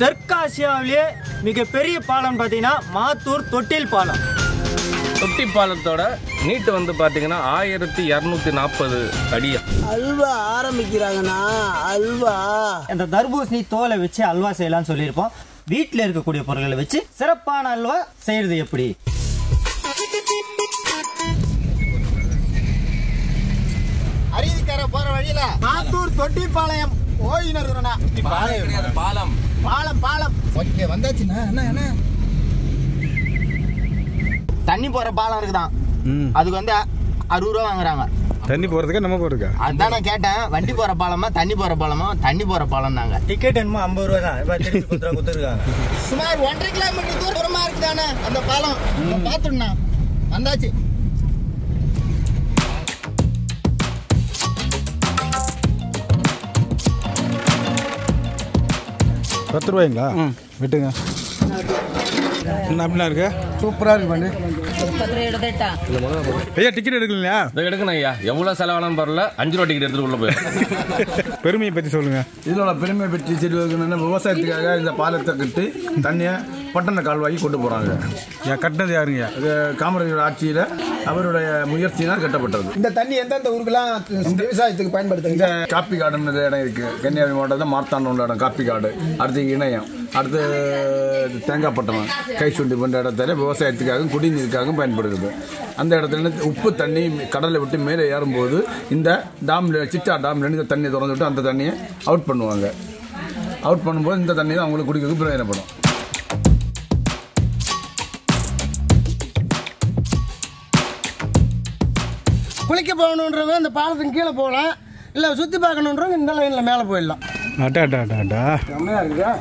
தெற்காசியாவிலேயே மிகப்பெரிய பாலம் பார்த்தீங்கன்னா மாத்தூர் தொட்டில் பாலம் தொட்டி பாலத்தோட நீட்டு வந்து பார்த்தீங்கன்னா ஆயிரத்தி இரநூத்தி நாற்பது அடியா அல்வா ஆரம்பிக்கிறாங்கண்ணா அல்வா இந்த தர்பூசணி தோலை வச்சு அல்வா செய்யலாம்னு சொல்லியிருப்போம் வீட்டில் இருக்கக்கூடிய பொருட்களை வச்சு சிறப்பான அல்வா செய்யறது எப்படி அருவிக்கரை போற வழியில மாத்தூர் தொட்டிப்பாளையம் ஓயினர் பாலம் பாலம் பாலம் ஓகே வந்தாச்சுண்ணா என்ன என்ன தண்ணி போற பாலம் இருக்குதான் அதுக்கு வந்து அறுபது ரூபா வாங்குறாங்க தண்ணி போகிறதுக்கா நம்ம போகிறதுக்கா அதான் நான் கேட்டேன் வண்டி போற பாலமா தண்ணி போற பாலமா தண்ணி போற பாலம் தாங்க டிக்கெட் என்னமோ ஐம்பது ரூபா தான் இப்போ திருப்பி குத்துறா குத்துருக்காங்க சுமார் ஒன்றரை கிலோமீட்டர் தூரமா இருக்குதானே அந்த பாலம் பாத்துண்ணா வந்தாச்சு பத்து ரூபாய்ங்களா விட்டுங்க என்ன அப்படிலாம் இருக்கு சூப்பராக இருக்கு பண்ணி ஐயா டிக்கெட் எடுக்கலையா இதை எடுக்கணும் ஐயா எவ்வளோ செலவானாலும் பரவாயில்ல அஞ்சு ரூபா டிக்கெட் எடுத்துட்டு உள்ள போயிடும் பெருமையை பற்றி சொல்லுங்க இதோட பெருமை பெற்று சரி வைக்கணும்னா விவசாயத்துக்காக இந்த பாலத்தை கட்டி தண்ணியை பட்டண கால்வாய்க்கு கொண்டு போகிறாங்க ஏன் கட்டினது யாருங்க இது காமராஜர் ஆட்சியில் அவருடைய முயற்சியினால் கட்டப்பட்டது இந்த தண்ணி எந்தெந்த ஊருக்கெல்லாம் விவசாயத்துக்கு பயன்படுத்துங்க இந்த காப்பி காடுன்னு ஒரு இடம் இருக்குது கன்னியாகுமரி மாவட்டத்தில் மார்த்தாண்டம் உள்ள இடம் காப்பி காடு அடுத்து இணையம் அடுத்து தேங்காய்பட்டணம் கைச்சுண்டி போன்ற இடத்துல விவசாயத்துக்காகவும் குடிநீருக்காகவும் பயன்படுகிறது அந்த இடத்துல இருந்து உப்பு தண்ணி கடலை விட்டு மேலே ஏறும்போது இந்த டேம்ல சிட்டா டேம்ல இந்த தண்ணி திறந்து விட்டு அந்த தண்ணியை அவுட் பண்ணுவாங்க அவுட் பண்ணும்போது இந்த தண்ணி தான் அவங்களுக்கு குடிக்கிறதுக்கு பிரயோஜனப்படும் குளிக்க போகணுன்றவங்க இந்த பாலத்துக்கு கீழே போகலாம் இல்லை சுற்றி பார்க்கணுன்றவங்க இந்த லைனில் மேலே போயிடலாம் அட்டா அட்டா அட்டா அட்டா செம்மையாக இருக்குதா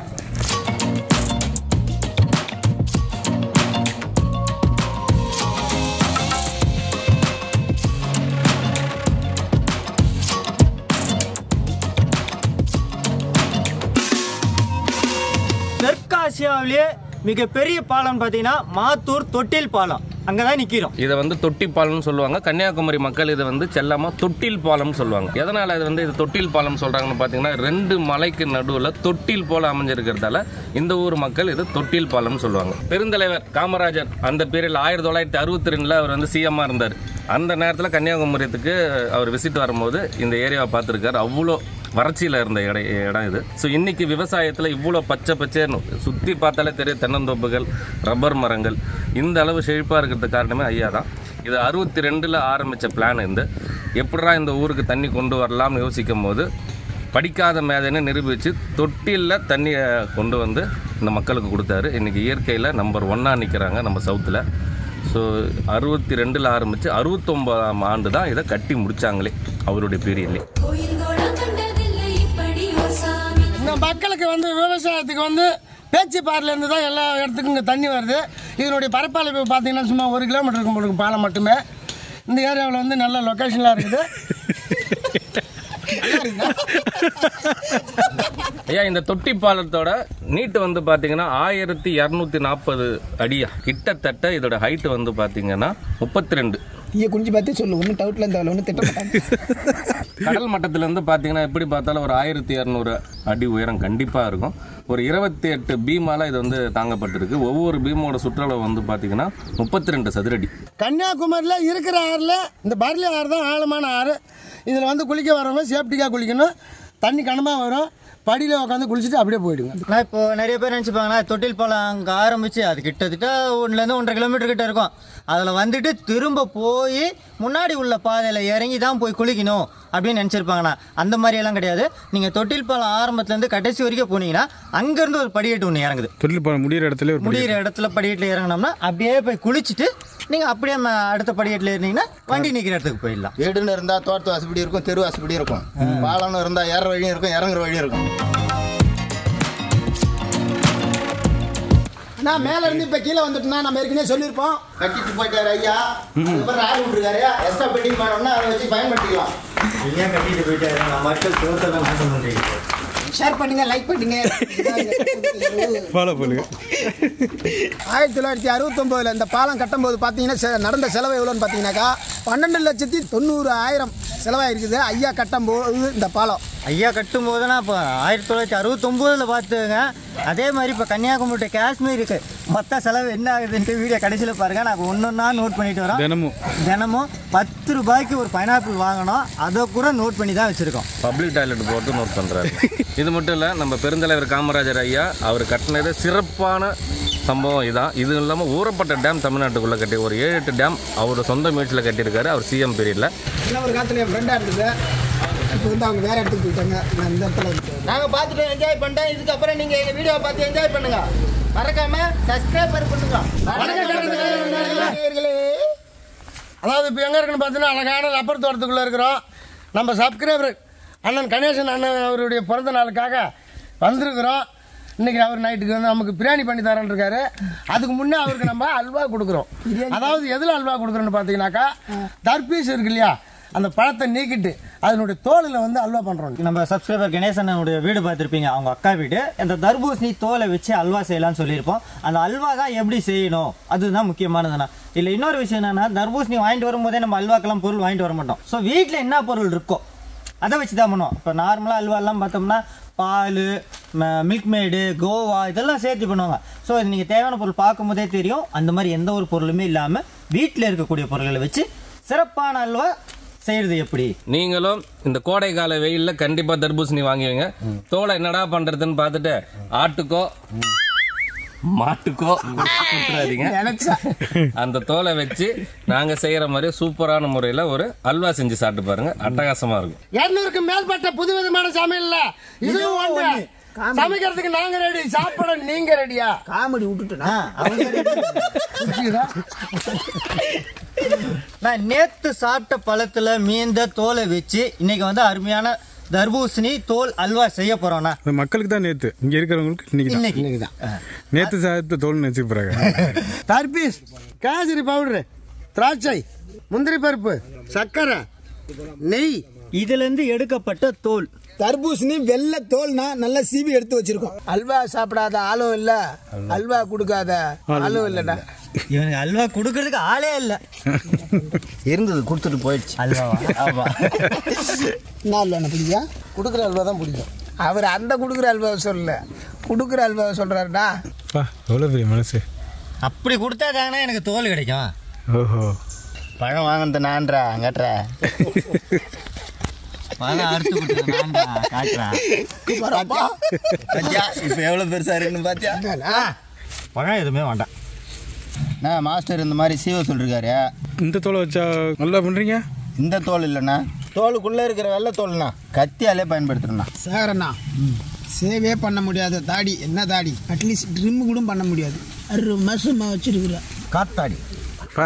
தெற்காசியாவிலேயே மிகப்பெரிய பாலம் பார்த்தீங்கன்னா மாத்தூர் தொட்டில் பாலம் அங்கே தான் நிற்கிறோம் இதை வந்து தொட்டி பாலம்னு சொல்லுவாங்க கன்னியாகுமரி மக்கள் இதை வந்து செல்லாம தொட்டில் பாலம்னு சொல்லுவாங்க எதனால இது வந்து இது தொட்டில் பாலம் சொல்றாங்கன்னு பார்த்தீங்கன்னா ரெண்டு மலைக்கு நடுவில் தொட்டில் போல அமைஞ்சிருக்கிறதால இந்த ஊர் மக்கள் இது தொட்டில் பாலம்னு சொல்லுவாங்க பெருந்தலைவர் காமராஜர் அந்த பீரியட்ல ஆயிரத்தி தொள்ளாயிரத்தி அறுபத்தி ரெண்டுல அவர் வந்து சிஎம்மா இருந்தார் அந்த நேரத்தில் கன்னியாகுமரியத்துக்கு அவர் விசிட் வரும்போது இந்த ஏரியாவை பார்த்துருக்காரு அவ்வளோ வறட்சியில் இருந்த இட இடம் இது ஸோ இன்னைக்கு விவசாயத்தில் இவ்வளோ பச்சை பச்சைன்னு சுற்றி பார்த்தாலே தெரியும் தென்னந்தோப்புகள் ரப்பர் மரங்கள் இந்த அளவு செழிப்பாக இருக்கிறதுக்கு காரணமே ஐயா தான் இது அறுபத்தி ரெண்டில் ஆரம்பித்த பிளான் இந்த எப்படிடா இந்த ஊருக்கு தண்ணி கொண்டு வரலாம்னு யோசிக்கும் போது படிக்காத மேதைன்னு நிரூபித்து தொட்டிலில் தண்ணியை கொண்டு வந்து இந்த மக்களுக்கு கொடுத்தாரு இன்றைக்கி இயற்கையில் நம்பர் ஒன்னாக நிற்கிறாங்க நம்ம சவுத்தில் ஸோ அறுபத்தி ரெண்டில் ஆரம்பித்து அறுபத்தொம்போதாம் ஆண்டு தான் இதை கட்டி முடிச்சாங்களே அவருடைய பீரியட்லேயே கோயில்கோளம் கண்டதில்லை இப்படி ஒரு சாமி இந்த மக்களுக்கு வந்து விவசாயத்துக்கு வந்து பேச்சிப்பாறையில இருந்து தான் எல்லா இடத்துக்கும் இங்கே தண்ணி வருது இதனுடைய பரப்பளவு பார்த்தீங்கன்னா சும்மா ஒரு கிலோமீட்டர் இருக்கும் போல இருக்கும் பாலம் மட்டுமே இந்த ஏரியாவில் வந்து நல்ல லொக்கேஷன்லாம் இருக்குது ஐயா இந்த தொட்டி பாலத்தோட நீட்டு வந்து பாத்தீங்கன்னா ஆயிரத்தி இரநூத்தி நாற்பது அடியா கிட்டத்தட்ட இதோட ஹைட் வந்து பாத்தீங்கன்னா முப்பத்தி ரெண்டு தீய குஞ்சு பார்த்து சொல்லு ஒன்றும் டவுட்ல இந்த ஒன்றும் திட்ட மாட்டாங்க கடல் மட்டத்துல இருந்து பாத்தீங்கன்னா எப்படி பார்த்தாலும் ஒரு ஆயிரத்தி இரநூறு அடி உயரம் கண்டிப்பா இருக்கும் ஒரு இருபத்தி எட்டு பீமால இது வந்து தாங்கப்பட்டிருக்கு ஒவ்வொரு பீமோட சுற்றளவு வந்து பாத்தீங்கன்னா முப்பத்தி ரெண்டு சதுரடி கன்னியாகுமரியில் இருக்கிற ஆறில் இந்த பர்லி ஆறு தான் ஆழமான ஆறு இதில் வந்து குளிக்க வரவங்க சேஃப்டிக்காக குளிக்கணும் தண்ணி கனமாக வரும் படியில் உட்காந்து குளிச்சுட்டு அப்படியே போயிடுங்க நான் இப்போ நிறைய பேர் நினச்சிப்பாங்கன்னா தொட்டில் பாலம் அங்கே ஆரம்பித்து அது கிட்டத்தட்ட ஒன்றுலேருந்து ஒன்றரை கிலோமீட்டர் கிட்ட இருக்கும் அதில் வந்துட்டு திரும்ப போய் முன்னாடி உள்ள பாதையில் இறங்கி தான் போய் குளிக்கணும் அப்படின்னு நினச்சிருப்பாங்கண்ணா அந்த மாதிரியெல்லாம் கிடையாது நீங்கள் தொட்டில் பாலம் ஆரம்பத்துலேருந்து கடைசி வரைக்கும் போனீங்கன்னா அங்கேருந்து ஒரு படிக்கட்டு ஒன்று இறங்குது தொழில் போகிற முடியிற இடத்துல ஒரு முடியிற இடத்துல படிக்கட்டில் இறங்கினோம்னா அப்படியே போய் குளிச்சுட்டு நீங்கள் அப்படியே ம- அடுத்த படிக்கட்டில் இருந்தீங்கன்னா வண்டி நிற்கிற இடத்துக்கு போயிடலாம் வீடுன்னு இருந்தால் தோட்டத்து வாசப்படி இருக்கும் தெரு வாசப்படி இருக்கும் பாலம்னு இருந்தால் ஏற வழியும் இருக்கும் இறங்குற வழியும் இருக்கும் நான் மேல இருந்து இப்ப கீழே வந்துட்டுனா நம்ம ஏற்கனவே சொல்லியிருப்போம் கட்டிட்டு போயிட்டாரு ஐயா அதுக்கப்புறம் ஆள் விட்டுருக்காரு எக்ஸ்ட்ரா பெட்டிங் பண்ணோம்னா அதை வச்சு பயன்படுத்திக்கலாம் ஏன் கட்டிட்டு போயிட்டாரு மக்கள் தோட்டத்தை நாசம் பண்ணுறீங்க ஷேர் பண்ணுங்க லைக் பண்ணுங்க ஃபாலோ பண்ணுங்க ஆயிரத்தி தொள்ளாயிரத்தி அறுபத்தொம்போதில் இந்த பாலம் கட்டும்போது பார்த்தீங்கன்னா செ- நடந்த செலவு எவ்வளோன்னு பார்த்தீங்கன்னாக்கா பன்னெண்டு லட்சத்தி தொண்ணூறு ஆயிரம் செலவாயிருக்குது ஐயா கட்டும்போது இந்த பாலம் ஐயா கட்டும் போதுனா இப்போ ஆயிரத்தி தொள்ளாயிரத்தி அறுபத்தொம்போதில் பார்த்துங்க அதே மாதிரி இப்போ கன்னியாகுமரி to காஷ்மீருக்கு மொத்த செலவு என்ன ஆகுதுன்ட்டு வீடியோ கடைசியில் பாருங்கள் நாங்கள் ஒன்று ஒன்றா நோட் பண்ணிட்டு வரோம் தினமும் தினமும் பத்து ரூபாய்க்கு ஒரு பைனாப்பிள் வாங்கினோம் அதை கூட நோட் பண்ணி தான் வச்சுருக்கோம் பப்ளிக் டாய்லெட் போட்டு நோட் பண்ணுறாரு இது மட்டும் இல்லை நம்ம பெருந்தலைவர் காமராஜர் ஐயா அவர் கட்டினது சிறப்பான சம்பவம் இதான் இது இல்லாமல் ஊறப்பட்ட டேம் தமிழ்நாட்டுக்குள்ளே கட்டி ஒரு ஏழு எட்டு டேம் அவர் சொந்த முயற்சியில் கட்டியிருக்காரு அவர் சிஎம் பீரியடில் இன்னும் ஒரு காலத்தில் என் ஃப்ரெண்டாக இருந்தது இப்போ வந்து அவங்க வேற இடத்துக்கு போயிட்டாங்க நான் இந்த இடத்துல இருக்கேன் நாங்கள் பார்த்துட்டு என்ஜாய் பண்ணிட்டோம் இதுக்கப்புறம் நீங்கள் எங்கள் வீடியோவை பார்த்து என்ஜாய் பண்ணுங்க மறக்காம சப்ஸ்கிரைபர் பண்ணுங்க அதாவது இப்போ எங்கே இருக்குன்னு பார்த்தீங்கன்னா அழகான ரப்பர் தோட்டத்துக்குள்ளே இருக்கிறோம் நம்ம சப்ஸ்கிரைபர் அண்ணன் கணேசன் அண்ணன் அவருடைய பிறந்த நாளுக்காக வந்திருக்கிறோம் இன்னைக்கு அவர் நைட்டுக்கு வந்து நமக்கு பிரியாணி பண்ணி தரேன் இருக்காரு அதுக்கு முன்னே அவருக்கு நம்ம அல்வா கொடுக்குறோம் அதாவது எதில் அல்வா கொடுக்குறோன்னு பார்த்தீங்கன்னாக்கா தர்பீஸ் இருக்கு இல்லையா அந்த பழத்தை நீக்கிட்டு அதனுடைய தோலில் வந்து அல்வா பண்ணுறோம் நம்ம சப்ஸ்கிரைபர் கணேசனுடைய வீடு பார்த்துருப்பீங்க அவங்க அக்கா வீடு அந்த தர்பூசணி தோலை வச்சு அல்வா செய்யலாம்னு சொல்லியிருப்போம் அந்த அல்வா தான் எப்படி செய்யணும் அதுதான் முக்கியமானதுண்ணா இல்லை இன்னொரு விஷயம் என்னன்னா தர்பூசணி வாங்கிட்டு வரும்போதே நம்ம அல்வாக்கெல்லாம் பொருள் வாங்கிட்டு வர மாட்டோம் ஸோ வீட்டில் என்ன பொருள் இருக்கோ அதை வச்சு தான் பண்ணுவோம் இப்போ நார்மலாக அல்வாலாம் பார்த்தோம்னா பால் மில்க் மேடு கோவா இதெல்லாம் சேர்த்து பண்ணுவாங்க ஸோ இது நீங்கள் தேவையான பொருள் பார்க்கும்போதே தெரியும் அந்த மாதிரி எந்த ஒரு பொருளுமே இல்லாமல் வீட்டில் இருக்கக்கூடிய பொருட்களை வச்சு சிறப்பான அல்வா செய்கிறது எப்படி நீங்களும் இந்த கோடை கால வெயில்ல கண்டிப்பா தர்பூசணி வாங்குவீங்க தோலை என்னடா பண்றதுன்னு பார்த்துட்டு ஆட்டுக்கோ மாட்டுக்கோ கொடுத்துறாதீங்க அந்த தோலை வச்சு நாங்க செய்யற மாதிரி சூப்பரான முறையில ஒரு அல்வா செஞ்சு சாப்பிட்டு பாருங்க அட்டகாசமா இருக்கும் இரநூறுக்கு மேற்பட்ட புது விதமான சமையல்ல இதுவும் ஒன்று சமைக்கிறதுக்கு நாங்க ரெடி சாப்பிட நீங்க ரெடியா காமெடி விட்டுட்டேனா புரியுதா நான் நேத்து சாப்பிட்ட பழத்துல மீந்த தோலை வச்சு இன்னைக்கு வந்து அருமையான தர்பூசணி தோல் அல்வா செய்ய போறோம்னா அது மக்களுக்கு தான் நேற்று இங்கே இருக்கிறவங்களுக்கு இன்னைக்கு தான் இன்னைக்கு நேற்று சாப்பிட்டு தோல்னு நினச்சி போகிறாங்க தர்பீஸ் கேசரி பவுடர் திராட்சை முந்திரி பருப்பு சர்க்கரை நெய் இதுல இருந்து எடுக்கப்பட்ட தோல் தர்பூசணி வெள்ளை தோல்னா நல்லா சீவி எடுத்து வச்சிருக்கோம் அல்வா சாப்பிடாத ஆளும் இல்ல அல்வா கொடுக்காத ஆளும் இல்லடா இவனுக்கு அல்வா கொடுக்கறதுக்கு ஆளே இல்ல இருந்தது கொடுத்துட்டு போயிடுச்சு அல்வாவா ஆமா என்ன அல்வா என்ன பிடிக்கும் கொடுக்குற அல்வா தான் பிடிக்கும் அவர் அந்த கொடுக்குற அல்வாவை சொல்லல கொடுக்குற அல்வாவை சொல்றாருடா பா எவ்வளோ பெரிய மனசு அப்படி கொடுத்தா தானே எனக்கு தோல் கிடைக்கும் ஓஹோ பழம் வாங்கினது நான்றா கட்டுற பழம் அறுத்து கொடுத்தது நான்டா, காட்டுறேன். பாத்தியா இப்போ எவ்வளோ பெருசா இருக்குன்னு பாத்தியா பழம் எதுவுமே வேண்டாம் நான் மாஸ்டர் இந்த மாதிரி சீவ சொல்லிருக்காரு இந்த தோலை வச்சா நல்லா பண்ணுறீங்க இந்த தோல் இல்லைண்ணா தோலுக்குள்ளே இருக்கிற வெள்ளை தோல்ண்ணா கத்தியாலே பயன்படுத்துறேண்ணா சார் அண்ணா சேவே பண்ண முடியாத தாடி என்ன தாடி அட்லீஸ்ட் ட்ரிம் கூட பண்ண முடியாது அரு மசமா வச்சிருக்கிற காத்தாடி பா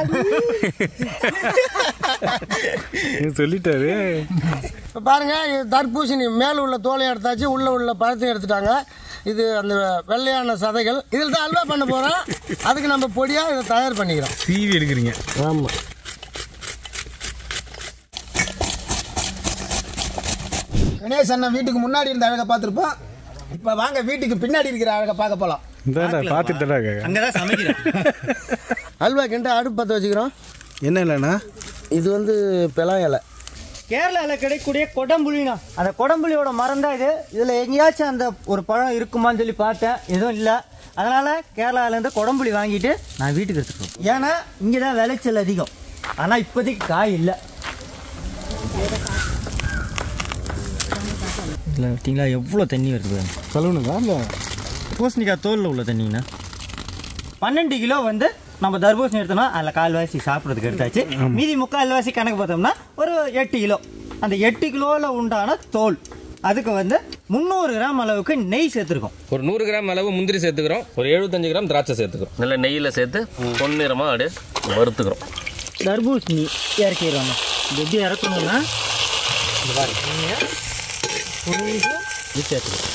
நீ சொல்லிட்டாரு இப்போ பாருங்க இது தர்பூசணி மேலே உள்ள தோலையும் எடுத்தாச்சு உள்ள உள்ள பழத்தையும் எடுத்துட்டாங்க இது அந்த வெள்ளையான சதைகள் இதில் தான் அல்வா பண்ண போகிறோம் அதுக்கு நம்ம பொடியாக இதை தயார் பண்ணிக்கிறோம் சீவி எடுக்கிறீங்க ஆமாம் கணேஷ் அண்ணன் வீட்டுக்கு முன்னாடி இருந்த அழகை பார்த்துருப்போம் இப்போ வாங்க வீட்டுக்கு பின்னாடி இருக்கிற அழகை பார்க்க போகலாம் இந்தாண்டா பார்த்துட்டடா அங்கதான் சமைக்கிறேன் அல்வா கிண்ட அடுப்பு பற்ற வச்சுக்கிறோம் என்ன இல்லைண்ணா இது வந்து பிளா இலை கேரளாவில் கிடைக்கக்கூடிய கொடம்புளினா அந்த கொடம்புளியோட மரம் தான் இது இதில் எங்கேயாச்சும் அந்த ஒரு பழம் இருக்குமான்னு சொல்லி பார்த்தேன் எதுவும் இல்லை அதனால் கேரளாவிலேருந்து கொடம்புளி வாங்கிட்டு நான் வீட்டுக்கு எடுத்துக்கிறேன் ஏன்னா இங்கே தான் விளைச்சல் அதிகம் ஆனால் இப்போதைக்கு காய் இல்லை இதில் பார்த்தீங்களா எவ்வளோ தண்ணி வருது பாருங்க. கழுவுனுங்களா இல்லை பூசணிக்காய் தோலில் உள்ள தண்ணிங்கண்ணா பன்னெண்டு கிலோ வந்து நம்ம தர்பூசணி எடுத்தோம்னா அதில் கால்வாசி சாப்பிட்றதுக்கு எடுத்தாச்சு மீதி முக்கால்வாசி கணக்கு பார்த்தோம்னா ஒரு எட்டு கிலோ அந்த எட்டு கிலோவில் உண்டான தோல் அதுக்கு வந்து முந்நூறு கிராம் அளவுக்கு நெய் சேர்த்துருக்கோம் ஒரு நூறு கிராம் அளவு முந்திரி சேர்த்துக்கிறோம் ஒரு எழுபத்தஞ்சு கிராம் திராட்சை சேர்த்துக்கிறோம் நல்ல நெய்யில் சேர்த்து பொன்னிறமாக அப்படியே வறுத்துக்கிறோம் தர்பூசணி இறக்கிடுவாங்க இது எப்படி இறக்கணும்னா இது சேர்த்துக்கிறோம்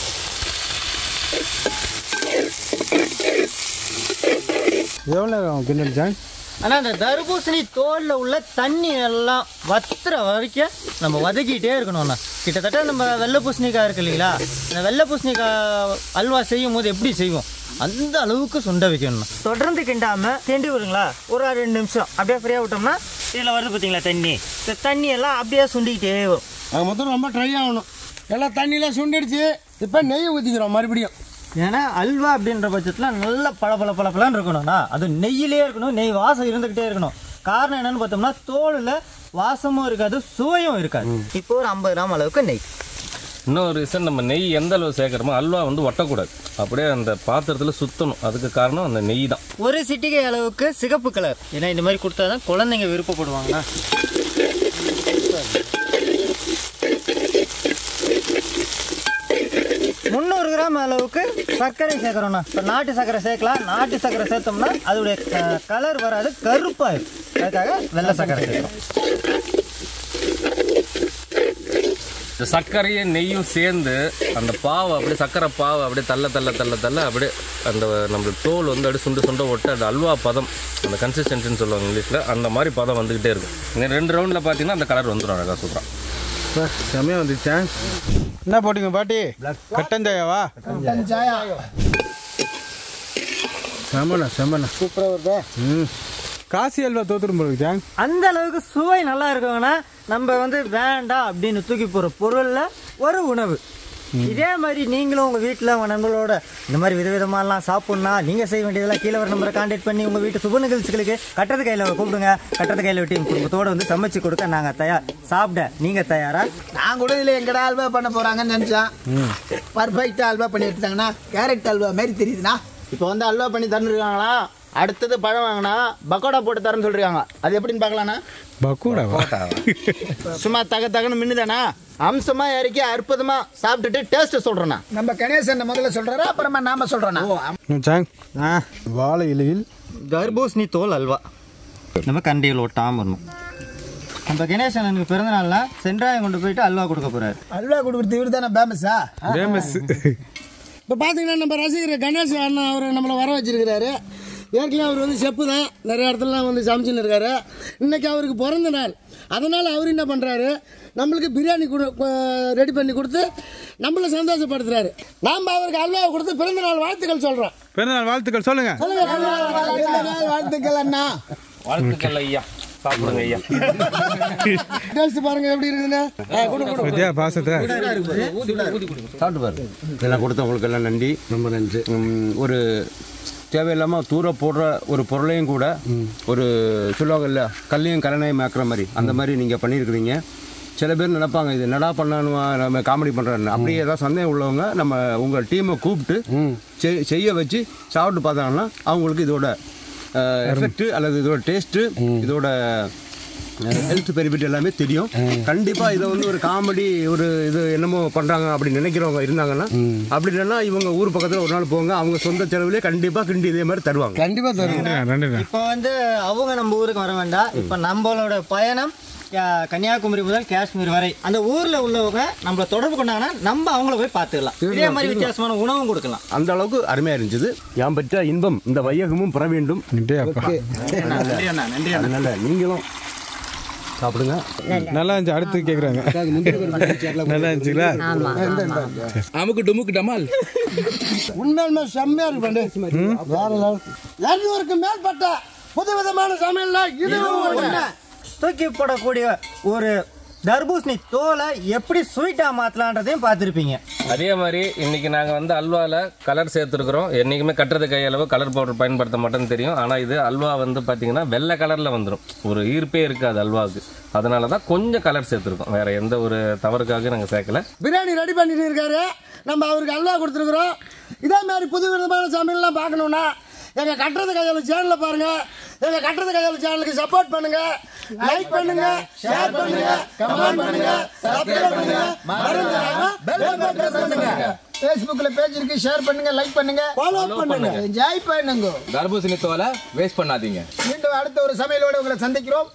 எவ்வளோ நேரம் கிண்டல் ஜாயின் ஆனால் அந்த தர்பூசணி தோலில் உள்ள தண்ணி எல்லாம் வத்துற வரைக்கும் நம்ம வதக்கிட்டே இருக்கணும்ண்ணா கிட்டத்தட்ட நம்ம வெள்ளை பூசணிக்காய் இருக்கு இல்லைங்களா இந்த வெள்ளை பூசணிக்காய் அல்வா செய்யும் போது எப்படி செய்வோம் அந்த அளவுக்கு சுண்ட வைக்கணும்ண்ணா தொடர்ந்து கிண்டாம கிண்டி விடுங்களா ஒரு ரெண்டு நிமிஷம் அப்படியே ஃப்ரீயாக விட்டோம்னா இதில் வருது பார்த்தீங்களா தண்ணி இந்த தண்ணி எல்லாம் அப்படியே சுண்டிக்கிட்டே வரும் அது மொத்தம் ரொம்ப ட்ரை ஆகணும் எல்லாம் தண்ணியெலாம் சுண்டிடுச்சு இப்போ நெய் ஊற்றிக்கிறோம் மறுபடியும் ஏன்னா அல்வா அப்படின்ற பட்சத்தில் நல்ல பள பள பள பளன்னு இருக்கணும்னா அது நெய்யிலே இருக்கணும் நெய் வாசம் இருந்துக்கிட்டே இருக்கணும் காரணம் என்னன்னு பார்த்தோம்னா தோலில் வாசமும் இருக்காது சுவையும் இருக்காது இப்போ ஒரு ஐம்பது கிராம் அளவுக்கு நெய் இன்னொரு ரீசன் நம்ம நெய் எந்த அளவு சேர்க்குறோமோ அல்வா வந்து ஒட்டக்கூடாது அப்படியே அந்த பாத்திரத்தில் சுற்றணும் அதுக்கு காரணம் அந்த நெய் தான் ஒரு சிட்டிகை அளவுக்கு சிகப்பு கலர் ஏன்னா இந்த மாதிரி கொடுத்தா தான் குழந்தைங்க விருப்பப்படுவாங்கண்ணா முந்நூறு கிராம் அளவுக்கு சர்க்கரை சேர்க்குறோண்ணா இப்போ நாட்டு சர்க்கரை சேர்க்கலாம் நாட்டு சர்க்கரை சேர்த்தோம்னா அதோடைய கலர் வராது கருப்பாயிடும் அதுக்காக வெள்ளை சர்க்கரை சேர்க்குறோம் இந்த சர்க்கரையும் நெய்யும் சேர்ந்து அந்த பாவை அப்படியே சர்க்கரை பாவை அப்படியே தள்ள தள்ள தள்ள தள்ள அப்படியே அந்த நம்ம தோல் வந்து அப்படியே சுண்டு சுண்ட ஒட்ட அந்த அல்வா பதம் அந்த கன்சிஸ்டன்சின்னு சொல்லுவாங்க இங்கிலீஷில் அந்த மாதிரி பதம் வந்துக்கிட்டே இருக்கும் இந்த ரெண்டு ரவுண்டில் பார்த்தீங்கன்னா அந்த கலர் வந்துடும் அழகாக சூப்பராக செமையாக வந்துச்சா என்ன போட்டீங்க பாட்டி கட்டஞ்சாயாவா செமண்ணா செமண்ணா சூப்பராக வருதா ம் காசி அல்வா தோத்துரும் போல ஜாங் அந்த அளவுக்கு சுவை நல்லா இருக்குங்கன்னா நம்ம வந்து வேண்டாம் அப்படின்னு தூக்கி போகிற பொருளில் ஒரு உணவு இதே மாதிரி நீங்களும் உங்கள் வீட்டில் உங்கள் நண்பர்களோட இந்த மாதிரி விதவிதமாலாம் சாப்பிட்னா நீங்கள் செய்ய வேண்டியதெல்லாம் கீழே வர நம்பரை கான்டாக்ட் பண்ணி உங்கள் வீட்டு சுப நிகழ்ச்சிகளுக்கு கட்டது கையில் கூப்பிடுங்க கட்டது கையில் வெட்டி உங்க குடும்பத்தோடு வந்து சமைச்சு கொடுக்க நாங்கள் தயார் சாப்பிட நீங்கள் தயாரா நான் கூட இதில் எங்கடா அல்வா பண்ண போகிறாங்கன்னு நினச்சேன் பர்ஃபெக்டாக அல்வா பண்ணி எடுத்துட்டாங்கன்னா கேரட் அல்வா மாதிரி தெரியுதுண்ணா இப்போ வந்து அல்வா பண்ணி தந்துருக்காங்களா அடுத்தது பழம் வாங்கினா பக்கோடா போட்டு தரேன்னு சொல்லிருக்காங்க அது எப்படின்னு பார்க்கலாண்ணா பக்கூடாவா சும்மா தக தகன்னு மின்னுதானா அம்சமா இறக்கி அற்புதமா சாப்பிட்டுட்டு டேஸ்ட் சொல்றேண்ணா நம்ம கணேசன் முதல்ல சொல்றாரா அப்புறமா நாம சொல்றோண்ணா ஜாங் வாழை இலையில் தர்பூசணி தோல் அல்வா நம்ம கண்டியில் ஒட்டாமல் வரணும் நம்ம கணேசனுக்கு பிறந்தநாள்னா சென்றாயம் கொண்டு போயிட்டு அல்வா கொடுக்க போறாரு அல்வா கொடுக்குறது இவர் தானே ஃபேமஸா ஃபேமஸ் இப்போ பார்த்தீங்கன்னா நம்ம ரசிகர் கணேஷ் அண்ணன் அவர் நம்மளை வர வச்சிருக்கிறாரு ஏற்கனவே அவர் வந்து செப்பு தான் நிறைய இடத்துலலாம் வந்து சமைச்சுன்னு இருக்காரு இன்னைக்கு அவருக்கு பிறந்த நாள் அதனால் அவர் என்ன பண்ணுறாரு நம்மளுக்கு பிரியாணி ரெடி பண்ணி கொடுத்து நம்மளை சந்தோஷப்படுத்துறாரு நாம் அவருக்கு அல்வா கொடுத்து பிறந்த நாள் வாழ்த்துக்கள் சொல்கிறோம் பிறந்தநாள் வாழ்த்துக்கள் சொல்லுங்க வாழ்த்துக்கள் அண்ணா வாழ்த்துக்கள் ஐயா சாப்பிடுங்க ஐயா டேஸ்ட் பாருங்க எப்படி இருக்குதுன்னு ஆ, கொடு கொடு வித்யா பாசத்தை சாப்பிட்டு பாரு இதெல்லாம் கொடுத்தவங்களுக்கு எல்லாம் நன்றி ரொம்ப நன்றி ஒரு தேவையில்லாமல் தூர போடுற ஒரு பொருளையும் கூட ஒரு சொல்லுவாங்கல்ல கல்லையும் கலனையும் ஆக்குற மாதிரி அந்த மாதிரி நீங்கள் பண்ணியிருக்கிறீங்க சில பேர் நினைப்பாங்க இது என்னடா பண்ணணுமா நம்ம காமெடி பண்ணுறோன்னு அப்படியே ஏதாவது சந்தேகம் உள்ளவங்க நம்ம உங்கள் டீமை கூப்பிட்டு செய்- செய்ய வச்சு சாப்பிட்டு பார்த்தாங்கன்னா அவங்களுக்கு இதோட எஃபெக்ட் அல்லது இதோட டேஸ்ட்டு இதோட ஹெல்த் பெனிஃபிட் எல்லாமே தெரியும் கண்டிப்பா இதை வந்து ஒரு காமெடி ஒரு இது என்னமோ பண்றாங்க அப்படி நினைக்கிறவங்க இருந்தாங்கன்னா அப்படி இல்லைன்னா இவங்க ஊர் பக்கத்துல ஒரு நாள் போங்க அவங்க சொந்த செலவுலேயே கண்டிப்பா கிண்டி இதே மாதிரி தருவாங்க கண்டிப்பாக தரும் நன்றிண்ணா இப்போ வந்து அவங்க நம்ம ஊருக்கு வர வேண்டாம் இப்போ நம்மளோட பயணம் கா- கன்னியாகுமரி முதல் காஷ்மீர் வரை அந்த ஊர்ல உள்ளவங்க நம்மள தொடர்பு கொண்டாங்கன்னா நம்ம அவங்கள போய் பார்த்துக்கலாம் இதே மாதிரி வித்தியாசமான உணவும் கொடுக்கலாம் அந்த அளவுக்கு அருமையா இருந்துச்சு யாம் பெற்ற இன்பம் இந்த வையகமும் பெற வேண்டும் நன்றி அப்பா அதனால நீங்களும் சாப்பிடுங்க நல்லா இருந்துச்சு அடுத்து கேட்குறாங்க நல்லா இருந்துச்சுங்களா அமுக்கு டுமுக்கு டமால் உண்மையுமே செம்மையா இருக்கு பாண்டு வேற level. இருநூறுக்கு மேற்பட்ட புது விதமான சமையல்ல இதுவும் ஒண்ணு. தூக்கி போடக்கூடிய ஒரு தர்பூசணி தோலை எப்படி ஸ்வீட்டாக மாற்றலான்றதையும் பார்த்துருப்பீங்க அதே மாதிரி இன்னைக்கு நாங்கள் வந்து அல்வாவில் கலர் சேர்த்துருக்குறோம் என்றைக்குமே கட்டுறது கையளவு கலர் பவுடர் பயன்படுத்த மாட்டோம்னு தெரியும் ஆனால் இது அல்வா வந்து பார்த்தீங்கன்னா வெள்ளை கலரில் வந்துடும் ஒரு ஈர்ப்பே இருக்காது அல்வாவுக்கு அதனால தான் கொஞ்சம் கலர் சேர்த்துருக்கோம் வேற எந்த ஒரு தவறுக்காக நாங்கள் சேர்க்கல பிரியாணி ரெடி பண்ணிட்டு இருக்காரு நம்ம அவருக்கு அல்வா கொடுத்துருக்குறோம் இதே மாதிரி புது விதமான சமையல்லாம் பார்க்கணும்னா எங்க கட்டுறது கையாளு சேனல்ல பாருங்க எங்க கட்டுறது கையாளு சேனலுக்கு சப்போர்ட் பண்ணுங்க லைக் பண்ணுங்க ஷேர் பண்ணுங்க கமெண்ட் பண்ணுங்க சப்ஸ்கிரைப் பண்ணுங்க மறந்துடாம பெல் பட்டன் பிரஸ் பண்ணுங்க ஃபேஸ்புக்கில் பேஜ் இருக்கு ஷேர் பண்ணுங்க லைக் பண்ணுங்க ஃபாலோ பண்ணுங்க என்ஜாய் பண்ணுங்க தர்பூசணி தோலை வேஸ்ட் பண்ணாதீங்க மீண்டும் அடுத்த ஒரு சமையலோடு உங்களை சந்திக்கிறோம்